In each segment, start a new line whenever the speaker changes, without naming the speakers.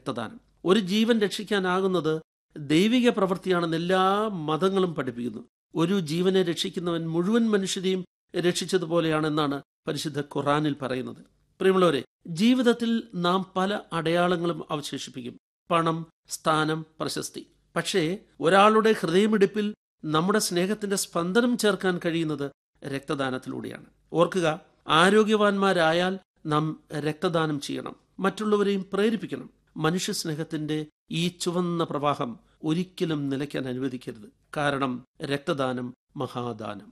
രക്തദാനം ഒരു ജീവൻ രക്ഷിക്കാനാകുന്നത് ദൈവിക പ്രവൃത്തിയാണെന്ന് എല്ലാ മതങ്ങളും പഠിപ്പിക്കുന്നു ഒരു ജീവനെ രക്ഷിക്കുന്നവൻ മുഴുവൻ മനുഷ്യരെയും രക്ഷിച്ചതുപോലെയാണെന്നാണ് പരിശുദ്ധ ഖുറാനിൽ പറയുന്നത് പ്രിയമുള്ളവരെ ജീവിതത്തിൽ നാം പല അടയാളങ്ങളും അവശേഷിപ്പിക്കും പണം സ്ഥാനം പ്രശസ്തി പക്ഷേ ഒരാളുടെ ഹൃദയമിടിപ്പിൽ നമ്മുടെ സ്നേഹത്തിന്റെ സ്പന്ദനം ചേർക്കാൻ കഴിയുന്നത് രക്തദാനത്തിലൂടെയാണ് ഓർക്കുക ആരോഗ്യവാന്മാരായാൽ നാം രക്തദാനം ചെയ്യണം മറ്റുള്ളവരെയും പ്രേരിപ്പിക്കണം മനുഷ്യ സ്നേഹത്തിന്റെ ഈ ചുവന്ന പ്രവാഹം ഒരിക്കലും നിലയ്ക്കാൻ അനുവദിക്കരുത് കാരണം രക്തദാനം മഹാദാനം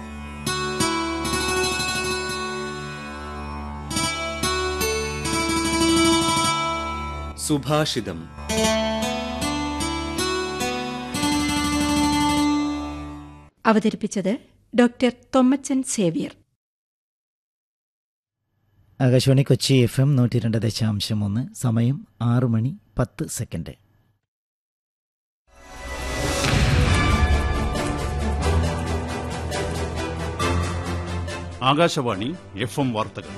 സുഭാഷിതം
അവതരിപ്പിച്ചത് doctor Thommachan Xavier
Akashvani Kochi F M നൂറ്റി രണ്ട് ദശാംശം ഒന്ന് സമയം ആറു മണി പത്ത് സെക്കൻഡ്
ആകാശവാണി എഫ് എം വാർത്തകൾ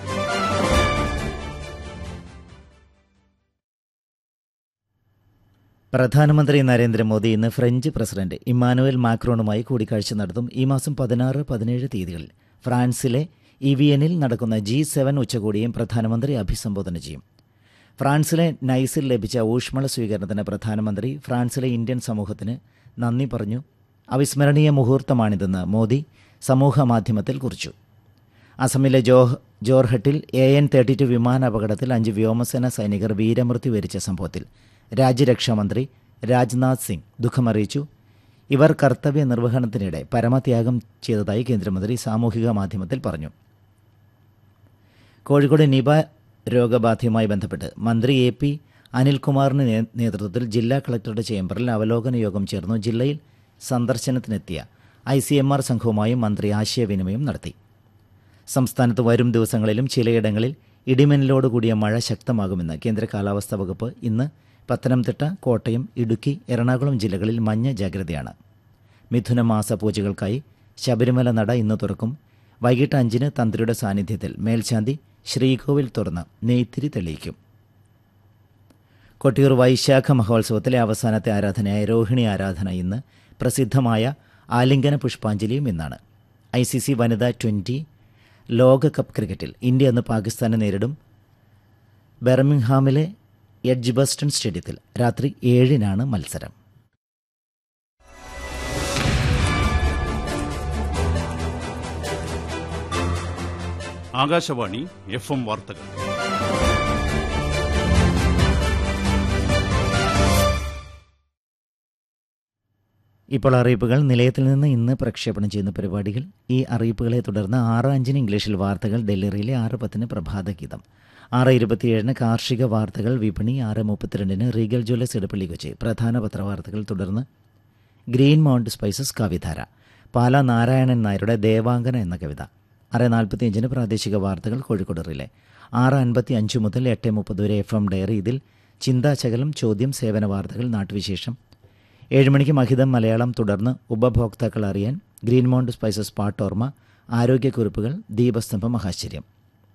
പ്രധാനമന്ത്രി നരേന്ദ്രമോദി ഇന്ന് ഫ്രഞ്ച് പ്രസിഡന്റ് ഇമ്മാനുവൽ മാക്രോണുമായി കൂടിക്കാഴ്ച നടത്തും ഈ മാസം പതിനാറ് പതിനേഴ് തീയതികളിൽ ഫ്രാൻസിലെ ഇവിയനിൽ നടക്കുന്ന ജി സെവൻ ഉച്ചകോടിയും പ്രധാനമന്ത്രി അഭിസംബോധന ചെയ്യും ഫ്രാൻസിലെ നൈസിൽ ലഭിച്ച ഊഷ്മള സ്വീകരണത്തിന് പ്രധാനമന്ത്രി ഫ്രാൻസിലെ ഇന്ത്യൻ സമൂഹത്തിന് നന്ദി പറഞ്ഞു അവിസ്മരണീയ മുഹൂർത്തമാണിതെന്ന് മോദി സമൂഹ മാധ്യമത്തിൽ കുറിച്ചു അസമിലെ ജോഹ് ജോർഹട്ടിൽ എ എൻ തേർട്ടി ടു വിമാനാപകടത്തിൽ അഞ്ച് വ്യോമസേന സൈനികർ വീരമൃത്യു വരിച്ച സംഭവത്തിൽ രാജ്യരക്ഷാമന്ത്രി രാജ്നാഥ് സിംഗ് ദുഃഖമറിയിച്ചു ഇവർ കർത്തവ്യ നിർവഹണത്തിനിടെ പരമത്യാഗം ചെയ്തതായി കേന്ദ്രമന്ത്രി സാമൂഹിക മാധ്യമത്തിൽ പറഞ്ഞു കോഴിക്കോട് നിപ രോഗബാധയുമായി ബന്ധപ്പെട്ട് മന്ത്രി എ പി അനിൽകുമാറിന്റെ നേ- നേതൃത്വത്തിൽ ജില്ലാ കളക്ടറുടെ ചേംബറിൽ അവലോകന യോഗം ചേർന്നു ജില്ലയിൽ സന്ദർശനത്തിനെത്തിയ ഐ സി എം ആർ സംഘവുമായും മന്ത്രി ആശയവിനിമയം നടത്തി സംസ്ഥാനത്ത് വരും ദിവസങ്ങളിലും ചിലയിടങ്ങളിൽ ഇടിമിന്നലോട് കൂടിയ മഴ ശക്തമാകുമെന്ന് കേന്ദ്ര കാലാവസ്ഥാ വകുപ്പ് ഇന്ന് പത്തനംതിട്ട കോട്ടയം ഇടുക്കി എറണാകുളം ജില്ലകളിൽ മഞ്ഞ ജാഗ്രതയാണ് മിഥുന മാസ പൂജകൾക്കായി ശബരിമല നട ഇന്ന് തുറക്കും വൈകിട്ട് അഞ്ചിന് തന്ത്രിയുടെ സാന്നിധ്യത്തിൽ മേൽശാന്തി ശ്രീകോവിൽ തുറന്ന് നെയ്ത്തിരി തെളിയിക്കും കൊട്ടിയൂർ വൈശാഖ മഹോത്സവത്തിലെ അവസാനത്തെ ആരാധനയായ രോഹിണി ആരാധന ഇന്ന് പ്രസിദ്ധമായ ആലിംഗന പുഷ്പാഞ്ജലിയും ഇന്നാണ് ഐ സി സി വനിതാ ട്വൻ്റി ലോകകപ്പ് ക്രിക്കറ്റിൽ ഇന്ത്യ ഇന്ന് പാകിസ്ഥാനെ നേരിടും ബെർമിംഗ്ഹാമിലെ എഡ്ജ്ബസ്റ്റൺ സ്റ്റേഡിയത്തിൽ രാത്രി ഏഴിനാണ് മത്സരം
ആകാശവാണി എഫ് എം വാർത്തകൾ
ഇപ്പോൾ അറിയിപ്പുകൾ നിലയത്തിൽ നിന്ന് ഇന്ന് പ്രക്ഷേപണം ചെയ്യുന്ന പരിപാടികൾ ഈ അറിയിപ്പുകളെ തുടർന്ന് ആറ് അഞ്ചിന് ഇംഗ്ലീഷിൽ വാർത്തകൾ ഡൽഹിയിലെ ആറ് പത്തിന് പ്രഭാതഗീതം ആറ് ഇരുപത്തിയേഴിന് കാർഷിക വാർത്തകൾ വിപണി ആറ് മുപ്പത്തിരണ്ടിന് റീഗൽ ജ്വല്ലേഴ്സ് ഇടപ്പള്ളി കൊച്ചി പ്രധാന പത്രവാർത്തകൾ തുടർന്ന് ഗ്രീൻ മൗണ്ട് സ്പൈസസ് കവിധാര പാല നാരായണൻ നായരുടെ ദേവാംഗന എന്ന കവിത ആറ് നാൽപ്പത്തിയഞ്ചിന് പ്രാദേശിക വാർത്തകൾ കോഴിക്കോട് റിലേ ആറ് അൻപത്തി അഞ്ച് മുതൽ എട്ട് മുപ്പത് വരെ എഫ് എം ഡയറി ഇതിൽ ചിന്താശകലം ചോദ്യം സേവന വാർത്തകൾ നാട്ടുവിശേഷം ഏഴ് മണിക്ക് മഹിതം മലയാളം തുടർന്ന് ഉപഭോക്താക്കൾ അറിയാൻ ഗ്രീൻ മൗണ്ട് സ്പൈസസ് പാട്ടോർമ ആരോഗ്യക്കുറിപ്പുകൾ ദീപസ്തംഭം മഹാശ്ചര്യം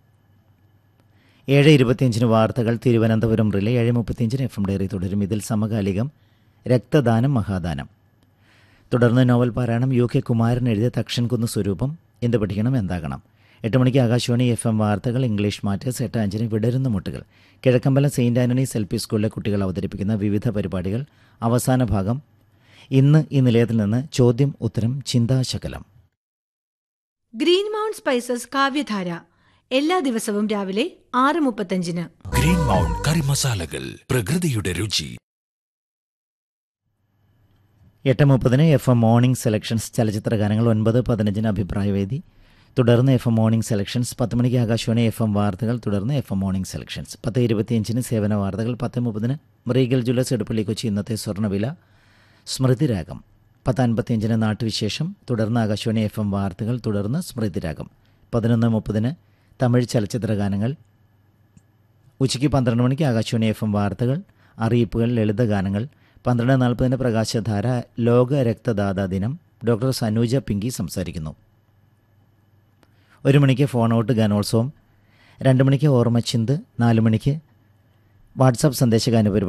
ഏഴ് ഇരുപത്തിയഞ്ചിന് വാർത്തകൾ തിരുവനന്തപുരം റിലേ ഏഴ് മുപ്പത്തിയഞ്ചിന് എഫ് എം ഡയറി തുടരും ഇതിൽ സമകാലികം രക്തദാനം മഹാദാനം തുടർന്ന് നോവൽ പാരായണം യു കെ കുമാരൻ എഴുതിയ തക്ഷൻകുന്ന് സ്വരൂപം എന്ത് പഠിക്കണം എന്താകണം എട്ട് മണിക്ക് ആകാശവാണി എഫ് എം വാർത്തകൾ ഇംഗ്ലീഷ് മാറ്റേഴ്സ് എട്ട് അഞ്ചിന് വിടരുന്ന മുട്ടുകൾ Kizhakkambalam saint Antony's L P സ്കൂളിലെ കുട്ടികൾ അവതരിപ്പിക്കുന്ന വിവിധ പരിപാടികൾ അവസാന ഭാഗം ഇന്ന് ഈ നിലയത്തിൽ നിന്ന് ചോദ്യം ഉത്തരം ചിന്താശകലം
ഗ്രീൻ മൗണ്ട് സ്പൈസസ് കാവ്യധാര എല്ലാ ദിവസവും രാവിലെ ആറ് മുപ്പത്തഞ്ചിന്
ഗ്രീൻ മൗണ്ട് കറി മസാലകൾ പ്രകൃതിയുടെ രുചി
എട്ട് മുപ്പതിന് എഫ് എം മോർണിംഗ് സെലക്ഷൻസ് ചലച്ചിത്ര ഗാനങ്ങൾ ഒൻപത് പതിനഞ്ചിന് അഭിപ്രായവേദി തുടർന്ന് എഫ് എം മോർണിംഗ് സെലക്ഷൻസ് പത്ത് മണിക്ക് ആകാശവാണി എഫ് എം വാർത്തകൾ തുടർന്ന് എഫ് എം മോർണിംഗ് സെലക്ഷൻസ് പത്ത് ഇരുപത്തിയഞ്ചിന് സേവന വാർത്തകൾ പത്ത് മുപ്പതിന് റീഗൽ ജ്വല്ലേഴ്സ് എടുപ്പള്ളി കൊച്ചി ഇന്നത്തെ സ്വർണ്ണവില സ്മൃതിരാഗം പത്ത് അൻപത്തിയഞ്ചിന് നാട്ടുവിശേഷം തുടർന്ന് ആകാശവാണി എഫ് എം വാർത്തകൾ തുടർന്ന് സ്മൃതിരാഗം പതിനൊന്ന് മുപ്പതിന് തമിഴ് ചലച്ചിത്ര ഗാനങ്ങൾ ഉച്ചയ്ക്ക് പന്ത്രണ്ട് മണിക്ക് ആകാശവാണി എഫ് എം വാർത്തകൾ അറിയിപ്പുകൾ ലളിതഗാനങ്ങൾ പന്ത്രണ്ട് നാൽപ്പതിന് പ്രകാശധാര ലോക രക്തദാതാ ദിനം ഡോക്ടർ സനൂജ പിങ്കി സംസാരിക്കുന്നു ഒരു മണിക്ക് ഫോൺ ഔട്ട് ഗാനോത്സവം രണ്ട് മണിക്ക് ഓർമ്മച്ചിന്ത് നാല് മണിക്ക് വാട്സാപ്പ് സന്ദേശഗാന പരിപാടി